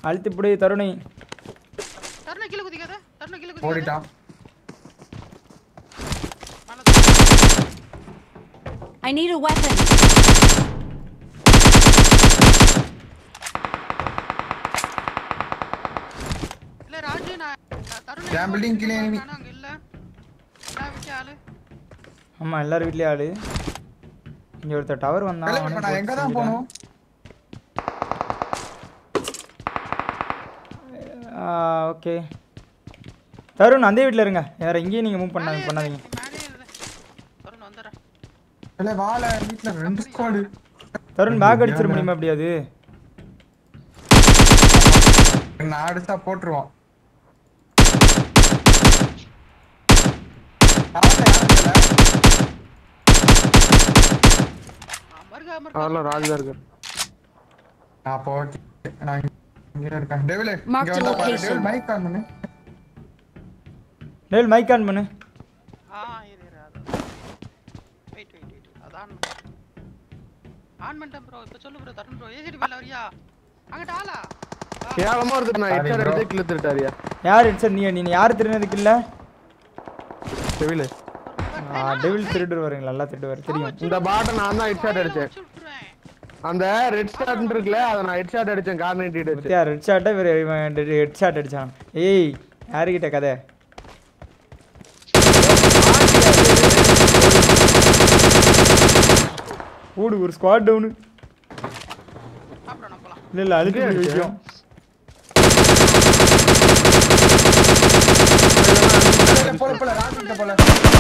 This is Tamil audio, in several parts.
அழுத்தி பிடி தருணி தருண கீழே குதிக்காத தருண கீழே குதிக்காத ஓடிட்டான் I need a weapon. இல்ல ராஜு நான் தருண் என் building கீழே enemy. அங்க இல்ல நான் விட்டு ஆளு ஆமாம் எல்லாரும் வீட்லேயே ஆளு இங்கே ஒருத்தர் டவர் வந்தான் இல்ல, அவனையும் இப்ப நான் போட்டு எங்க தான் செஞ்சுட்டேன். போகணும் ஓகே தருண் அந்த வீட்டில் இருங்க வேற எங்கேயும் நீங்கள் மூவ் பண்ண பண்ணாதீங்க மேலே இல்ல தருண் வந்துடுறேன் இல்ல வாழ வீட்டுல ரெண்டு ஸ்குவாடு தருண் பேக் அடிச்சிட முடியுமா எப்படியாது நான் அடிச்சா போட்டுருவான் யாருல, யாருல? அமர்க அமர்க அதெல்லாம் ராஜ் தான் இருக்கு நான் அப்போ okay. நான் இங்க இருக்கேன் டெவிலே Mark இங்க the வந்தா பாரு location. டெவில் மைக் ஆன் பண்ணு டேல் மைக் ஆன் பண்ணு ஆ இரு இரு அது வெயிட் வெயிட் வெயிட் அது ஆன் ஆன் பண்ணிட்டேன் ப்ரோ இப்போ சொல்லு ப்ரோ தருண் ப்ரோ ஏஜிடி மேல வரியா அங்கிட்ட ஆளா வா. கேவலமா இருக்கு நான் Sorry ஹெட்ஷாட் bro. எடுத்து கில்லு திருட்டாரியா யார் சார் நீ நீ யார் திருநதுக்கு இல்லை செவிலு டெவில் திருடு வருங்களா நல்லா திருடு வர தெரியும் இந்த பாட்டை நான் தான் ஹெட்ஷாட் அடிச்சேன் வச்சு விட்டுருவேன் அந்த ரெட் ஷாட் இருக்குல்ல அதை நான் ஹெட்ஷாட் அடிச்சேன் கார் நைன்டி வச்சு பத்தியா ரெட் ஷாட்டை இவர் ஹெட் ஷாட் அடிச்சான் ஏய் யாருக்கிட்ட கதை ஓடு ஒரு ஸ்குவாட் டவுனு அப்புறம் நம்ம போலாம் இல்லை இல்லை அழுத்தி இங்கே போய் அடிச்சா? வைக்கும் இல்ல, போல போல ராஜிட்ட போல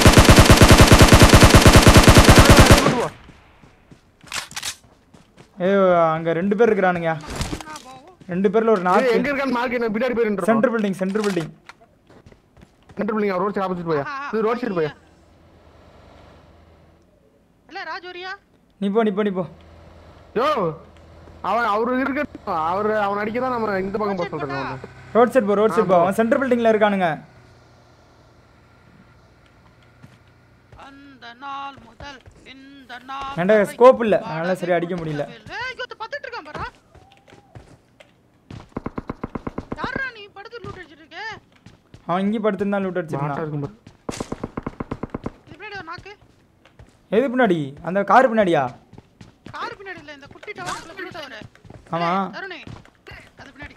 ஏ அங்கே ரெண்டு பேர் இருக்கிறானுங்க நான் போவோம் ரெண்டு பேரில் ஒரு ஏய், நாலு எங்க இருக்கான்னு மார்க் என்ன பின்னாடி போயிருந்தோம் centre building centre building centre building road side opposite போயா இது ரோட் சைடு போயா இல்ல ராஜ் வரியா நீ போ நீ போ நீ போ யோ அவன் அவரு இருக்கட்டும் அவரு அவன் அடிக்க தான் நம்ம இந்த பக்கம் போக சொல்றேன் அவனை. ரோட் சைடு போ ரோட் சைடு போ அவன் சென்டர் பில்டிங்கில் இருக்கானுங்க அந்த நாள் முதல் இந்த நாள் ஏன்டா, வரை scope இல்ல. வாழவே அதனால சரியா அடிக்க முடியல. முடியவில்லை. ஏய், இங்க ஒருத்தன் படுத்துட்டு இருக்கான் பாரா. யார்ரா நீ படுத்து loot அடிச்சிட்டு இருக்க? அவன் இங்கே படுத்திருந்தா லூட் பாட்டா அடிச்சிருந்தான் இருக்கும் பாரு. இது பின்னாடி ஒரு நாக்கு. எது பின்னாடி அந்த கார் பின்னாடியா கார் பின்னாடி இல்ல, இந்த குட்டி tower இருக்குல்ல, blue tower. ஆமா ஏய், தருணே, அது பின்னாடி.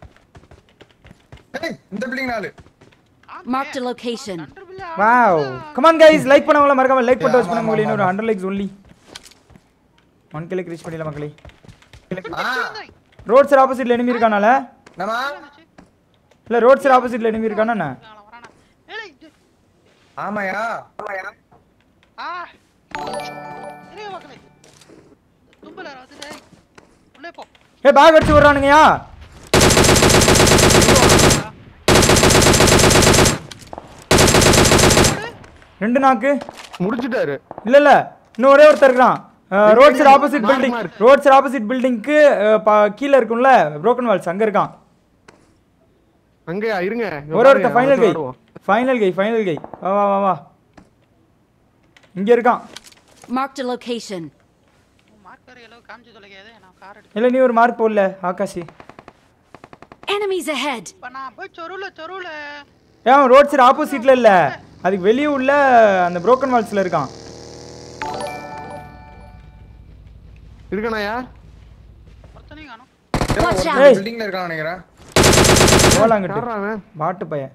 ஏய் இந்த பில்டிங் நாலு ஆமா, Marked a location. under bill ஆ- வாவ் கமான் கைஸ் லைக் பண்ணவங்கள மறக்காம லைக் பண்ணிட்டு வாட்ச் பண்ணுங்க உங்களுக்கு இன்னொரு 100 லைக்ஸ் ஒன்லி 1 கிலோ ரீச் பண்ணிடலாம் மக்களே ஆ ரோட் சைடு ஆப்போசிட்ல enemy இருக்கானால நம்ம இல்ல ரோட் சைடு ஆப்போசிட்ல enemy இருக்கானா என்ன? வரானா, வரானா. ஏய், இது- ஆமாயா ஆமாயா ஆ. இருங்க மக்களே. தும்பல வந்துட்டு, உள்ளே போ ஏய் பேக் அடிச்சு வர்றானுங்கயா ரெண்டு நாக்கு முடிச்சிட்டாரு இல்ல இல்ல இன்னும் ஒரே ஒருத்தர் இருக்கான் road side opposite Mark, building mark. Road side opposite பில்டிங்க்கு கீழே இருக்கும்ல broken வால்ஸ் அங்க இருக்கான் அங்கயா இருங்க இங்க ஒரு ஒருத்த பாருங்க, ஃபைனல் கை விளையாடுவோம். ஃபைனல் கை ஃபைனல் கை வா வா வா வா இங்க இருக்கான் Marked a location. மார்க் வேற எல்லாம் காமிச்சு தொலைக்காது நான் கார் எடுத்து இல்ல நீ ஒரு மார்க் போடல ஆகாஷி Enemies ahead. இப்ப நான் போய் சொருவுல சொருவுல ஏன் ரோட் சைடு ஆப்போசிட்ல இல்ல அதுக்கு வெளியே உள்ள அந்த broken வால்ஸ்ல இருக்கான் இருக்கணையா ஒருத்தனையும் காணும் Watch out. ஏய். பில்டிங்ல இருக்கான்னு நினைக்கிறேன் போலாங்கிட்டு யாரா அவன் பாட்டு பையன்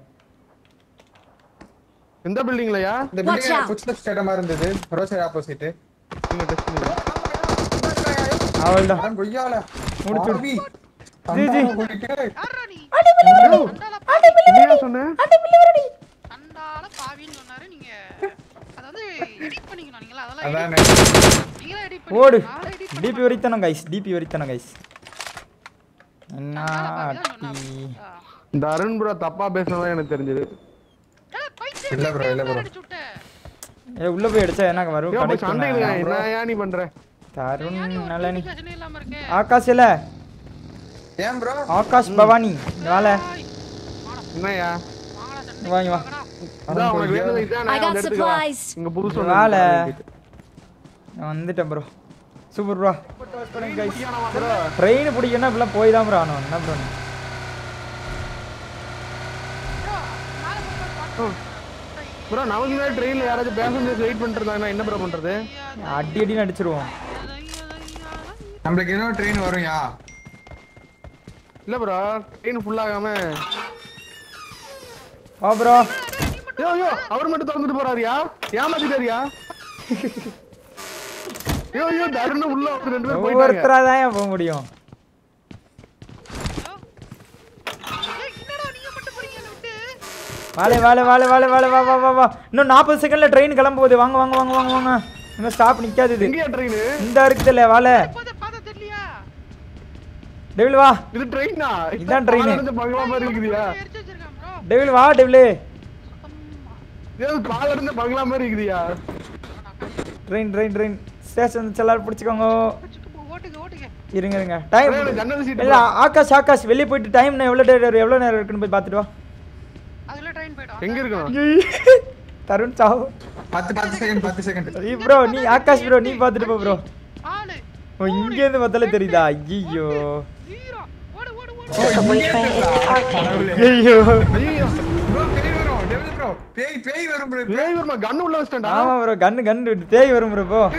எந்த பில்டிங்லயா இந்த Watch பில்டிங் out. ஃபுட்ஸ்டெப்ஸ் கேட்ட மாதிரி இருந்தது ரோட் சைடு ஆப்போசிட் இங்க டெஸ்ட் பண்ணி அவள்தான் அதான் கொய்யால முடிச்சு விடு. பாவி. G, G. தண்டால போட்டுட்டு, யாரா நீ என்ன சொன்னேன் சண்டால பாவின்னு சொன்னாரு நீங்க அத வந்து எடிட் பண்ணிக்கணும் நீங்களா அதெல்லாம் அதானே. edit- நீங்களா எடிட் ஓடு பண்ணிக்கணும் நான் எடிட் டிபி வரித்தனம் கைஸ் டிபி வரித்தனம் கைஸ் என்ன டி. இந்த அருண் ப்ரோ தப்பா பேசினதான் எனக்கு தெரிஞ்சது இல்ல bro, இல்ல bro. ஏ உள்ள போய் அடிச்சா என்ன வரும் யோ, போய் கனெக்ட் சண்டை பண்ண இல்லையா என்ன ஏன் நீ பண்ற தருண் நல்ல நீ இல்லாம இருக்கு ஆகாஷ் இல்ல ஏன் ப்ரோ ஆகாஷ் பவானி வேல என்னய்யா வாங்கி வா அதான் உனக்கு வேணுது இதான் I நான் got வந்து எடுத்துக்கோ supplies. இங்க புதுசு வேலை. ஒண்ணு நான் வந்துட்டேன் ப்ரோ சூப்பர் ப்ரோ ட்ரெயின் பிடிக்கணும் இப்படிலாம் போய் தான் ப்ரோ ஆகணும் என்ன ப்ரோ ப்ரோ நமக்கு முன்னாடி ட்ரெயின்ல யாராச்சும் பேசஞ்சர்ஸ் வெயிட் பண்ணிட்டு இருந்தாங்கன்னா என்ன ப்ரோ பண்றது அடி அடின்னு அடிச்சிருவோம் நம்மளுக்கு இன்னொரு ட்ரெயின் வரும்யா இல்ல ப்ரோ ட்ரெயின் ஃபுல் ஆகாம வா ப்ரோ ஐயோ ஐயோ அவர் மட்டும் திறந்துட்டு போறாருயா ஏமாத்திட்டாருயா ஐயோ ஐயோ தருண உள்ள வந்து ரெண்டு பேரும் போயிட்டாங்க ஒவ்வொருத்தரா தான் போக முடியும் ஏய், என்னடா நீங்க மட்டும் போறீங்க என்னை விட்டு? வாழை வாழை வாழை வாழை வாழை வா வா வா வா இன்னும் நாற்பது செகண்ட்ல ட்ரெயின் கிளம்ப போகுது வாங்க வாங்க வாங்க வாங்க வாங்க இன்னும் ஸ்டாப் நிக்காது இது எங்கயா ட்ரெயின் இந்த இருக்குதுல்ல வாழை போதை பார்த்தா தெரியலையா டெவில் வா இது ட்ரெயினா இதான் train. பங்களா மாதிரி இருக்குதுயா எரிச்சு வச்சிருக்கான் ப்ரோ டெவில் வா டெவிலு இது பால இருந்து பங்களா மாதிரி இருக்குதுயா ட்ரெயின் ட்ரெயின் ட்ரெயின் ஸ்டேஷன் எல்லாரும் பிடிச்சிக்கோங்க ஓட்டுங்க ஓட்டுங்க இருங்க இருங்க டைம் Train ஜன்னல் seat இல்ல ஆகாஷ் ஆகாஷ் வெளியே போயிட்டு டைம் எவ்வளோ நேரம் எவ்வளோ நேரம் இருக்குன்னு போய் பார்த்துட்டு வா அதுல ட்ரெயின் போயிடும் எங்க இருக்கணும் தருண் சாவு பத்து பத்து செகண்ட் பத்து செகண்ட் ப்ரோ நீ ஆகாஷ் ப்ரோ நீ பார்த்துட்டு போ ப்ரோ ஆளு ஓ இங்கேருந்து பார்த்தாலே தெரியுதா ஐயோ ஜீரோ ஓடு ஓடு ஓடு The subway train is departing. ஐயோ ஐயோ ப்ரோ பேய் வரும் டெவில் ப்ரோ பேய் பேய் வரும் ப்ரோ ஏய் வருமா கன் உள்ள வச்சிட்டா ஆமா ப்ரோ கண்ணு கண்ணு தேய் வரும் ப்ரோ போ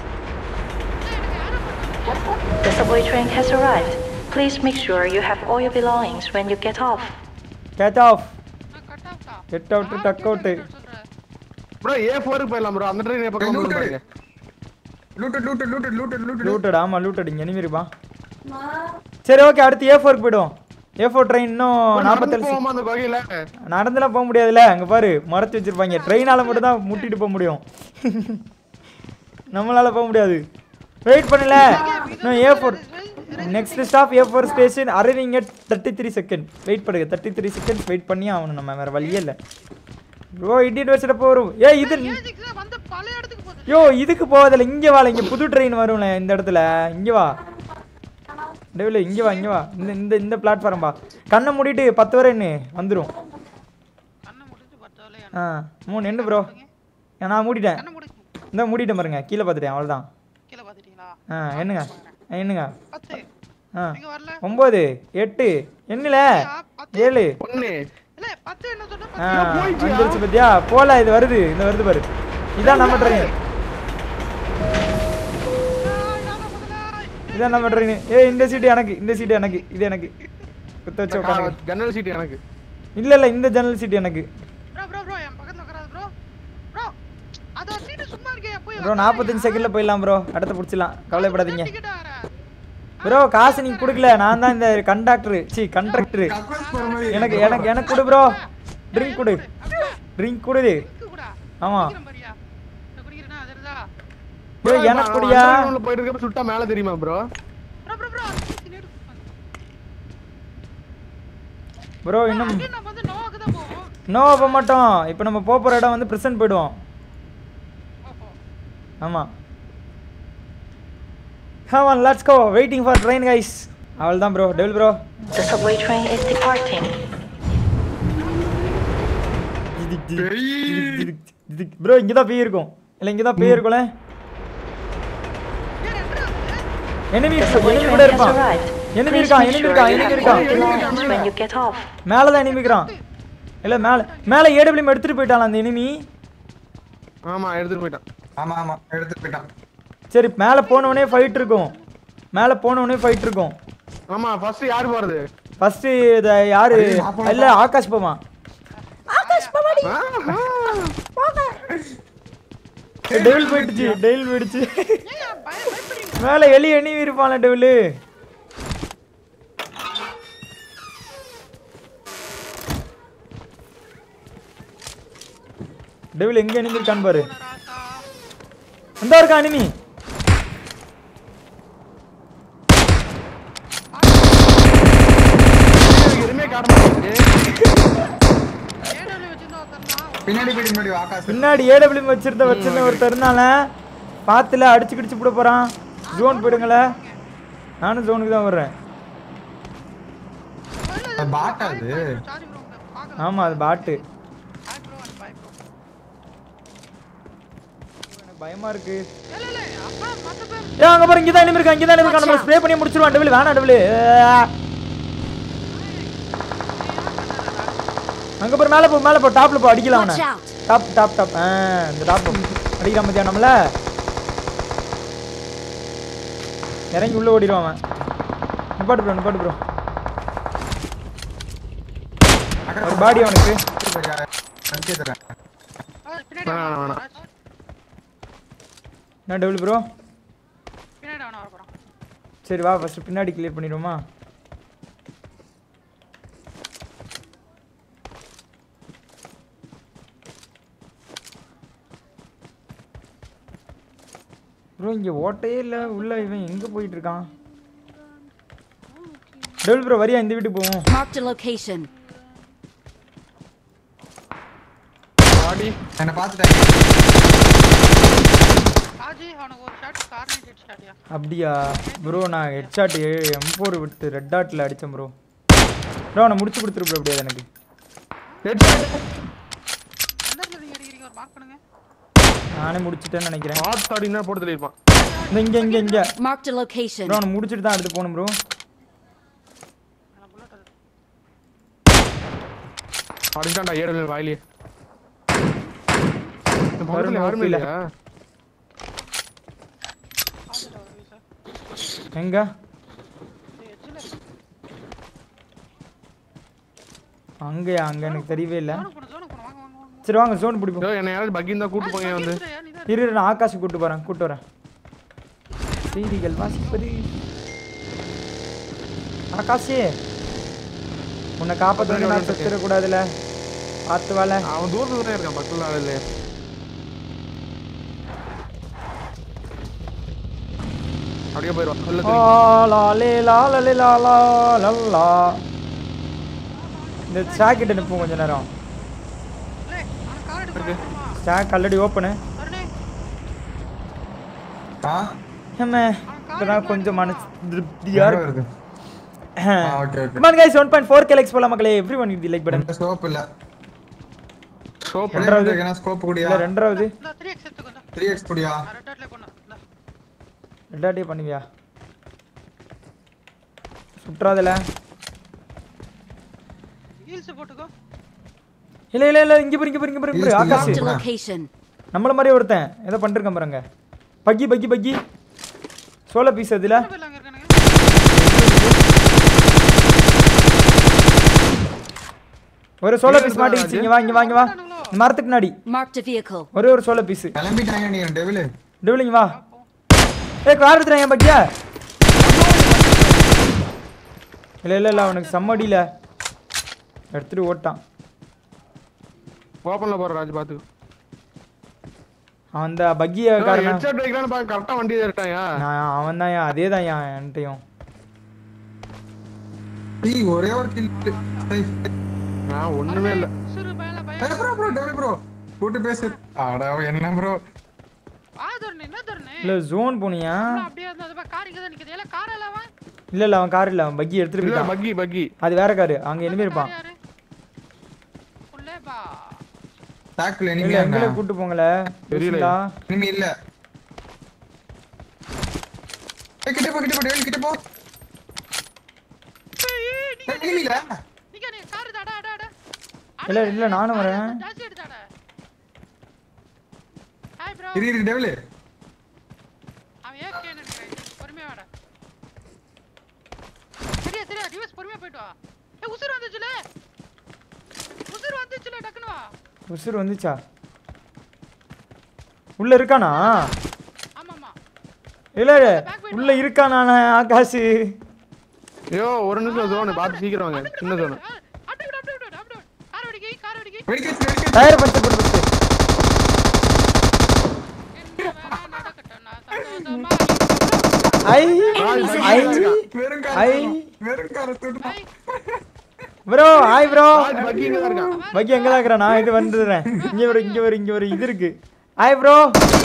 The subway train has arrived. Please make sure you have all your belongings when you get off. Catch off cut ஆஃப்டா கெட் அவுட் டக் அவுட் சொல்றேன் ப்ரோ ஏ ஃபோருக்கு போயிடலாம் ப்ரோ அந்த ட்ரெயின் எப்போ லூட்டட் பாருங்க looted looted looted looted looted looted ஆமா லூட்டட் இங்க எனிமி இருப்பான் சரி ஓகே அடுத்து ஏ ஃபோருக்கு போயிடுவோம் ஏ ஃபோர் ட்ரெயின் இன்னும் நடந்து நாற்பத்தேழு போவோமா அந்த வகையில நடந்துலாம் போக முடியாதுல்ல அங்க பாரு மறைச்சு வச்சிருப்பாங்க ட்ரெயினால மட்டும் தான் முட்டிட்டு போக முடியும் நம்மளால போக முடியாது வெயிட் பண்ணல இன்னும் A four next stop A four station அரைவிங்க தேர்ட்டி த்ரீ செகண்ட் வெயிட் பண்ணுங்க தேர்ட்டி த்ரீ செகண்ட்ஸ் வெயிட் பண்ணி ஆகணும் நம்ம வேற வழியே இல்லை ப்ரோ இண்டியன் வச்சுட்டு போகிறோம் ஏ இது ஏசிக்ஸ் வந்து பழைய இடத்துக்கு போகுது யோ இதுக்கு போவதில்ல இங்கே வாழ இங்கே புது ட்ரெயின் வரும்ல இந்த இடத்துல இங்கே வா டெவில இங்கே வா இங்கே வா இந்த இந்த இந்த பிளாட்ஃபார்ம் பா கண்ணை மூடிட்டு பத்து வரை என்ன வந்துடும் கண்ணை முடிச்சு பத்தாலே ஆ மூணு என்ன ப்ரோ நான் மூடிட்டேன் கண்ணை முடிச்சு இந்த மூடிட்டேன் பாருங்க கீழே பார்த்துட்டேன் அவ்வளோதான் கீழே பாத்துட்டீங்களா ஆ என்னங்க என்னங்க பத்து ஆ நீங்க வரல ஒம்பது எட்டு என்னல ஏழு ஒண்ணு இல்ல பத்து என்ன சொன்ன ஆ வந்துருச்சு பத்தியா போல இது வருது இந்த வருது பாரு இதான் நம்ம ட்ரெயின் இதான் நம்ம ட்ரெயின் ஏ இந்த சீட்டு எனக்கு இந்த சீட்டு எனக்கு இது எனக்கு குத்த வச்சு உட்காந்து ஜன்னல் சீட் எனக்கு இல்ல இல்ல இந்த ஜன்னல் சீட் எனக்கு ப்ரோ ப்ரோ ப்ரோ என் பக்கத்துல உட்காராத ப்ரோ ப்ரோ அது ஒரு சீட்டு சும்மா இருக்கே போய் ப்ரோ நாற்பத்தஞ்சு செகண்ட்ல போயிடலாம் ப்ரோ அடுத்து பிடிச்சிடலாம் கவலைப்படாதீங்க டிக்கெட் ஆற ப்ரோ காசு நீங்க கொடுக்கல நான் தான் இந்த கண்டக்டர் சி கண்டக்டர் கக்கூஸ் போற மாதிரி எனக்கு எனக்கு எனக்கு கொடு ப்ரோ ட்ரிங்க் கொடு ட்ரிங்க் கொடு இருக்கு கூட ஆமா குடிக்கிறேன் பாரியா நான் குடிக்கிறேனா அதுதா ப்ரோ எனக்கு குடியா உள்ள போயிட்டு இருக்கப்ப சுட்டா மேல தெரியுமா ப்ரோ ப்ரோ ப்ரோ ப்ரோ அது லேட் ப்ரோ இன்னும் நம்ம வந்து நோக்கு தான் போவோம் நோ போக மாட்டோம் இப்போ நம்ம போக போகிற இடம் வந்து ப்ரெசன்ட் போயிடுவோம் ஓஹோ ஆமாம் ஆமாம் let's go waiting for train guys அவள் தான் bro devil bro The subway train is departing. Bro இங்கே தான் பேய் இருக்கும் இல்லை இங்கே தான் பேய் இருக்கும்ல enemy The subway enemy train கூட has இருப்பான் arrived. எனிமி Please இருக்கான் make எனிமி sure இருக்கான் you எனிமி have all இருக்கான் your belongings when you get off. மேலே தான் எனிமி இருக்கிறான் இல்லை மேலே மேலே ஏடபிள்யூம் எடுத்துகிட்டு போயிட்டான் அந்த எனிமி ஆமா எடுத்துட்டு போயிட்டான் ஆமா ஆமா எடுத்து போயிட்டான் சரி மேலே போனவனே ஃபைட் இருக்கும் மேலே போனவனே ஃபைட் இருக்கும் ஆமா ஃபர்ஸ்ட் யார் போறது ஃபர்ஸ்ட் இத யாரு ஐயோ, நான் போனேன். இல்ல ஆகாஷ் போமா டெவில் போயிடுச்சு டெவில் போயிடுச்சு மேல எலி எண்ணி இருப்பான்ல டெவில் டெவில் எங்க எனிமி இருக்கான்னு பாரு அந்த இருக்கா எனிமி எனக்கு எதுவுமே காட்ட மாட்டேங்குது ஏடபிள்யூ வச்சிருந்தா ஒருத்தர்னா பின்னாடி போயிட்டு முன்னாடி ஆகாஷ் பின்னாடி ஏடபிள்யூ வச்சிருந்த வச்சிருந்த ஒரு தருணால பாத்துல அடிச்சு கிடிச்சு போட போறான் ஜோன் போயிடுங்களே நானும் ஜோனுக்கு தான் வர்றேன் அது பாட்டா அது சாரி ப்ரோ பார்க்க ஆமா அது பாட்டு hi bro and bye bro எனக்கு பயமா இருக்கு இல்ல இல்ல அப்பா மத்த பேர் ஏ அங்க பாரு இங்க தான் enemy இருக்கான் இங்க தான் enemy இருக்கான் நம்ம ஸ்ப்ரே பண்ணி முடிச்சிருவான் டபுள் வேணாம் டபுள் அங்க போற மேல போ மேல போ டாப்ல போ அடிக்கலாம் அவனை Watch out. Top top top ஆ இந்த டாப் அடிக்கிறான் மத்தியா நம்மள இறங்கி உள்ள ஓடிடுவான் அவன் நிப்பாட்டு ப்ரோ நிப்பாட்டு ப்ரோ ஒரு பாடி அவனுக்கு அடிச்சே தரேன் ஆ, பின்னாடி வேணாம், அவன் வேணாம். ராஜ். என்ன டபுள் ப்ரோ பின்னாடி அவனை வர போறான் சரி வா ஃபர்ஸ்ட் பின்னாடி கிளியர் பண்ணிடுவோமா ப்ரோ இங்க ஓட்டையே இல்ல உள்ள இவன் எங்க போயிட்டு இருக்கான் டபுள் ப்ரோ வரியா இந்த வீட்டுக்கு போவோம் Marked a location. பாடி என்ன பார்த்துட்டாங்க ஆஜி அவனுக்கு ஒரு ஷாட் கார்னேட் ஹெட் ஷாட்யா அப்படியா ப்ரோ நான் ஹெட்ஷாட் எம் ஃபோர் விட்டு ரெட் டாட்டில் அடித்தேன் ப்ரோ ப்ரோ அவனை முடிச்சு கொடுத்துரு ப்ரோ அப்படியே எனக்கு எந்த இடத்துல நீங்க அடிக்கிறீங்க ஒரு மார்க் பண்ணுங்க நானே முடிச்சிட்டேன்னு நினைக்கிறேன் ஹாட் ஸ்டார்டிங் தான் போட்டு தள்ளியிருப்பான் இந்த இங்க இங்க இங்க Marked a location. ப்ரோ அவனை முடிச்சிட்டு தான் எடுத்து போகணும் ப்ரோ நான் புல்லட் அது அடிச்சான்டா ஏடல் வாயிலே இந்த வரும் பக்கத்துல யாருமே இல்ல. இல்லையா ஆஜிட்ட ஒரு வீசா எங்க எட்ஜில் அங்கயா அங்க எனக்கு தெரியவே இல்லை ஜோனுக்கு போன ஜோனுக்கு போன வாங்க வாங்க வாங்க சரி வாங்க ஜோன் பிடிப்போம் இதோ என்னை யாராவது பக்கி இருந்தா கூட்டு போங்க வந்து இருடா, நீ தான் இரு இரு, நான் ஆகாஷ் கூட்டு போறேன் கூட்டு வரேன் செய்திகள் வாசிப்பது ஆகாஷே உன்னை காப்பாற்ற நான் செத்துடக்கூடாதுல பார்த்து வாழ அவன் தூரத்துல தான் இருக்கான் பக்கத்துல ஆள் இல்லையா அப்படியே போயிடுவான் உள்ள ஆ, திரும்பி. லா, லே, லா, லா, லே, லா, லா, லா, லா. இந்த ஸ்டாக் அனுப்பும் கொஞ்ச நேரம் ஏய், அவன் கார் எடுக்க ஸ்டாக் ஆல்ரெடி ஓப்பனு அருணே ஆ ஏமே இப்பதான் கொஞ்சம் மனசு திருப்தியா யார் இருக்கு வருது ஆ okay okay come on guys 1.4 K likes போலாம் மக்களே everyone the like button இந்த ஸ்கோப் இல்ல சோப் ரெண்டாவது. என்ன ஸ்கோப் குடியா இல்ல ரெண்டாவது இந்த த்ரீ எக்ஸ் எடுத்து கொஞ்சம் 3x குடியா நான் ரெட் டாட்ல பண்ணேன் இந்த ரெண்டாட்டே பண்ணுவியா சுற்றாதல ஹீல்ஸ் போட்டுக்கோ இல்ல இல்ல இல்ல இங்க பாரு இங்க பாரு இங்க பாரு, இங்க பாரு ஆகாஷ் Marked a location. நம்மள மாதிரி ஒருத்தன் ஏதோ பண்ணிருக்கான் பாருங்க பக்கி பக்கி பக்கி சோள பீஸ் அதுல எத்தனை பேர் அங்க இருக்கானுங்க ஒரு சோள பீஸ் எங்க மாட்டிக்கிச்சு இங்க வா இங்க வா இங்க வா இந்த மரத்துக்கு முன்னாடி Marked a vehicle. ஒரே ஒரு சோள பீஸ் கிளம்பிட்டாங்க நீ டெவில் டெவிலிங் வா ஏய் கார் எடுத்துறேன் பக்கியா இல்ல இல்ல இல்ல அவனுக்கு சம்மடியில எடுத்துட்டு ஓட்டான் ஓப்பன்ல போற ராஜ் பாத்து அவன் அந்த பக்கிய காரணம் ஹெட்செட் வைக்கலாம்னு பாக்க கரெக்டா வண்டி ஏறிட்டாயா நான் அவன் தான் அதே தான் என்கிட்டயும் டேய் ஒரே ஒரு கில் நான் ஒண்ணுமே இல்ல சிறு பயல பய ப்ரோ ப்ரோ டெவில் ப்ரோ கூட்டு பேசு அட என்ன ப்ரோ ஆ தருணே என்ன தருணே இல்ல ஜோன் போனியா அப்படியே வந்து அது கார் இங்க தான் நிக்குது எல்லாம் கார் எல்லாம் இல்ல இல்ல அவன் கார் இல்ல அவன் பக்கி எடுத்துட்டு இல்ல போயிட்டான் பக்கி பக்கி அது வேற காரு அங்க இனிமே இருப்பான் யாரு உள்ளே பா டாக்ல இல்ல எனிமி எங்களே அண்ணா கூட்டு போங்கள தெரியல. புரியுதா? எனிமி இல்ல ஏய் கிட்ட போ கிட்ட போ டெவில் கிட்ட போ எனிமி இல்ல நீங்க நீ கார் தாடா அட அட இல்ல இல்ல நானும் வரேன் ஜாஸ்தி எடுத்தாடா ஹாய் ப்ரோ இரு இரு டெவில் அவன் ஏகே நினைக்கிறேன் பொறுமையா வாடா சரியா சரியா ரிவர்ஸ் பொறுமையா போயிட்டு வா ஏ உசுர் வந்துச்சுல உசுர் வந்துச்சுல டக்குனு வா உசுர் வந்துச்சா உள்ள இருக்கானா ஆமாமா இல்ல இல்ல உள்ள இருக்கானா ஆகாஷ் ஐயோ ஒரு நிமிஷம் ஜோனு பார்த்து சீக்கிரம் வாங்க சின்ன ஜோனு அப்படி விடு அப்படி விடு அப்படி விடு கார் வெடிக்கி கார் வெடிக்கி வெடிக்க வச்சு வெடிக்க டயர் பஞ்சர் போட்டு ஃபர்ஸ்ட் என்ன வேணா நடக்கட்டும் நான் சந்தோஷமா ஐ ஐ வெறும் ஐ கார வெறும் கார தூட்டு ஐ ப்ரோ ஹாய் ப்ரோ ராஜ் பக்கி இங்க தான் இருக்கான் பக்கி எங்க தான் இருக்கிறான் நான் இது வந்துடுறேன் இங்க ஒரு இங்க ஒரு இங்க ஒரு இது இருக்கு ஹாய் ப்ரோ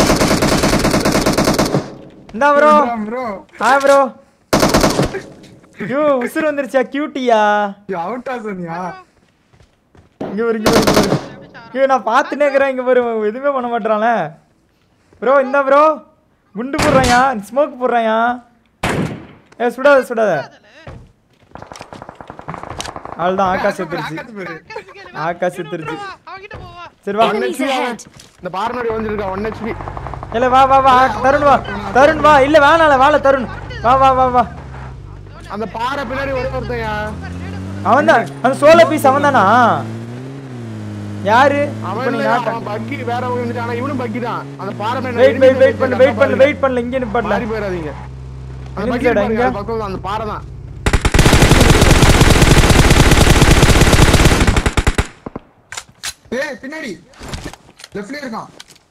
இந்தா ப்ரோ ப்ரோ ஹாய் ப்ரோ ஐயோ உசுர் வந்துருச்சா கியூட்டியா அவுட்டா சொன்னியா இங்க ஒரு இங்க ஒரு இங்க ஒரு ஐயோ நான் பார்த்துனே இருக்கிறேன் இங்க பாரு எதுவுமே பண்ண மாட்டான்ல ப்ரோ இந்தா ப்ரோ குண்டு போடுறாயா ஸ்மோக் போடுறாயா ஏ சுடாத சுடாத அவ்வளோதான் ஆகாஷ் செத்துருச்சு ஆகாத்து பேரு கேளு கேளு ஆகாஷ் திருச்சு அவன்கிட்ட போவா சரி வா Enemies ahead. இந்த பாரநாடி வந்துருக்கா ஒன் ஹெச்பி இல்ல வா வா வா தருண் வா தருண் வா இல்ல வேணால வாழ தருண் வா வா வா வா அந்த பாறை பின்னாடி ஒரே ஒருத்தையா அவன் தான் அந்த சோலோ பீஸ் அவன் தானா யாரு அவன் இப்ப நீ இல்ல, நாட்ட அவன் பக்கி வேற இருந்துச்சு ஆனா இவனும் பக்கி தான் அந்த பாறை மேல வெயிட் வெயிட் வெயிட் பண்ணு வெயிட் பண்ணு வெயிட் பண்ணல இங்க நிப்பாட்ல மாறி போயிடாதீங்க அந்த Enemy பக்கி side பாருங்க, எங்க? அந்த பக்கம் அந்த பாறை தான் ஏய் பின்னாடி லெஃப்ட்லயே இருக்கான்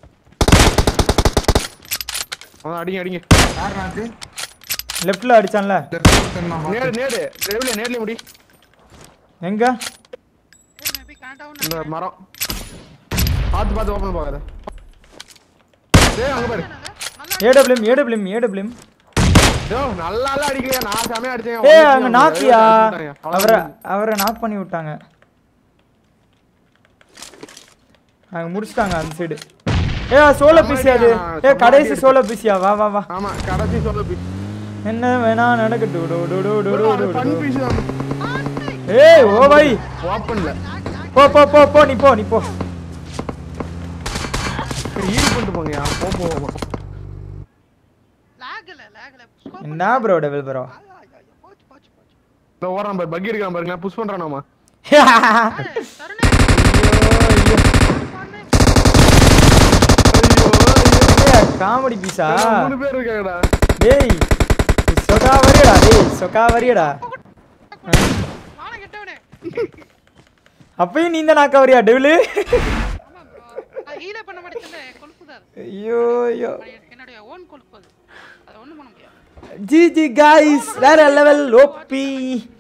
அவன் அடிங்க அடிங்க யார் நாக்கு லெஃப்ட்ல அடிச்சான்ல லெஃப்ட் நேடு நேடு நேர்ல நேர்ல முடி எங்க மேபி கனெக்ட் ஆகும் இந்த மரம் பார்த்து பார்த்து ஓப்பன் பார்க்காத டேய் அங்க பாரு ஏடபிள்யூம் ஏடபிள்யூம் ஏடபிள்யூம் யோ நல்லா எல்லாம் அடிக்கலையா நான் செமையா அடிச்சேன் ஏய் ஒண்ணுத்தையும் அங்க அவங்க நாக்கியா அடிச்சுட்டாங்க. அவரை அவரை நாக் பண்ணி விட்டாங்க அங்க முடிச்சிட்டாங்க அந்த சைடு ஏ சோலோ பிசி அது ஏ கடைசி சோலோ பிசியா வா வா வா ஆமா கடைசி சொல்ல பீஸ் என்ன வேணா நடக்கட்டும் டோ டோ டோ டோ டோ டோ பன் டோ. பீஸ் ஏய் ஓ பாய் ஓப்பன்ல போ போ போ போ நீ போ நீ போ ஈடு பண்ணிட்டு போங்கயா போ போ போ. லாக்ல லாக்ல ஸ்கோப் என்ன ப்ரோ டபுள் ப்ரோ போச்சு போச்சு போச்சு இந்த ஓரம் பாரு பக்கி இருக்கான் பாருங்க புஷ் பண்றான் நாம தருணே காமெடி பீஸா மூணு பேர் இருக்காங்கடா டேய் சொகா வரியடா டேய் சொகா வரியடா வாண கெட்டவனே அப்பயும் நீ தான் நாக்க வரியா டெவிலு ஆமா ப்ரோ நான் ஹீலே பண்ண மாட்டேன் கொழுப்பு தான் அது. ஐயோ ஐயோ என்னுடைய ஓன் கொழுப்பு அது அதை ஒண்ணும் பண்ண முடியாது ஜி ஜி காய்ஸ் வேற லெவல் ஓபி